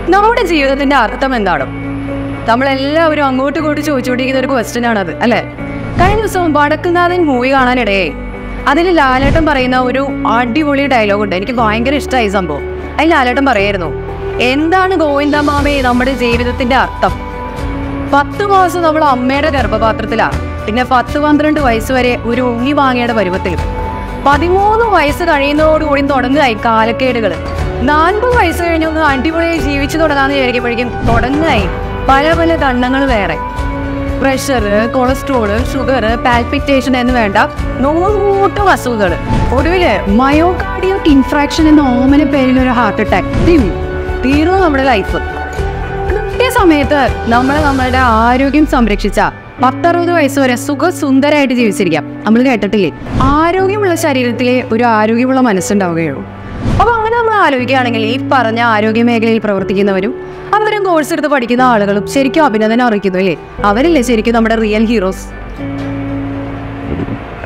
നമ്മുടെ ജീവിതത്തിന്റെ അർത്ഥം എന്താണ് നമ്മളെല്ലാവരും അങ്ങോട്ടും ഇങ്ങോട്ടും ചോദിച്ചുകൊണ്ടിരിക്കുന്ന ഒരു ക്വസ്റ്റ്യൻ ആണത് അല്ലേ കഴിഞ്ഞ ദിവസം വടക്കുന്നാഥൻ മൂവി കാണാനിടയായി അതിൽ ലാലേട്ടൻ പറയുന്ന ഒരു അടിപൊളി ഡയലോഗ് ഉണ്ട് എനിക്ക് ഭയങ്കര ഇഷ്ടമായി സംഭവം അതിൽ ലാലേട്ടൻ പറയായിരുന്നു എന്താണ് ഗോവിന്ദ മാമേ നമ്മുടെ ജീവിതത്തിന്റെ അർത്ഥം പത്ത് മാസം നമ്മൾ അമ്മയുടെ ഗർഭപാത്രത്തിലാണ് പിന്നെ പത്ത് പന്ത്രണ്ട് വയസ്സ് വരെ ഒരു ഉണ്ണി വാങ്ങിയുടെ പരുവത്തിലും പതിമൂന്ന് വയസ്സ് കഴിയുന്നതോടുകൂടി തുടങ്ങുകയായി കാലക്കേടുകൾ നാൽപ്പത് വയസ്സ് കഴിഞ്ഞൊന്ന് അടിപൊളിയായി ജീവിച്ചു തുടങ്ങാന്ന് വിചാരിക്കുമ്പോഴേക്കും തുടങ്ങുകയായി പല പല കണ്ണങ്ങൾ വേറെ പ്രഷർ കൊളസ്ട്രോള് ഷുഗർ പാൽപിറ്റേഷൻ എന്ന് വേണ്ട നൂറുകൂട്ടം അസുഖങ്ങൾ ഒടുവില് മയോകാർഡിയക് ഇൻഫ്രാക്ഷൻ എന്ന ഓമന പേരിൽ ഒരു ഹാർട്ട് അറ്റാക്ക് തീർന്നു നമ്മുടെ ലൈഫ് കൃത്യസമയത്ത് നമ്മൾ നമ്മളുടെ ആരോഗ്യം സംരക്ഷിച്ച പത്തറുപത് വയസ്സ് വരെ സുഖസുന്ദരമായിട്ട് ജീവിച്ചിരിക്കാം നമ്മൾ കേട്ടിട്ടില്ലേ ആരോഗ്യമുള്ള ശരീരത്തിലെ ഒരു ആരോഗ്യമുള്ള മനസ്സുണ്ടാവുകയുള്ളൂ അപ്പൊ അങ്ങനെ നമ്മൾ ആലോചിക്കുകയാണെങ്കിൽ ഈ പറഞ്ഞ ആരോഗ്യ മേഖലയിൽ പ്രവർത്തിക്കുന്നവരും അത്തരം കോഴ്സ് എടുത്ത് പഠിക്കുന്ന ആളുകളും ശരിക്കും അഭിനന്ദനം അറിയിക്കുന്നു അല്ലേ അവരല്ലേ ശരിക്കും നമ്മുടെ റിയൽ ഹീറോസ്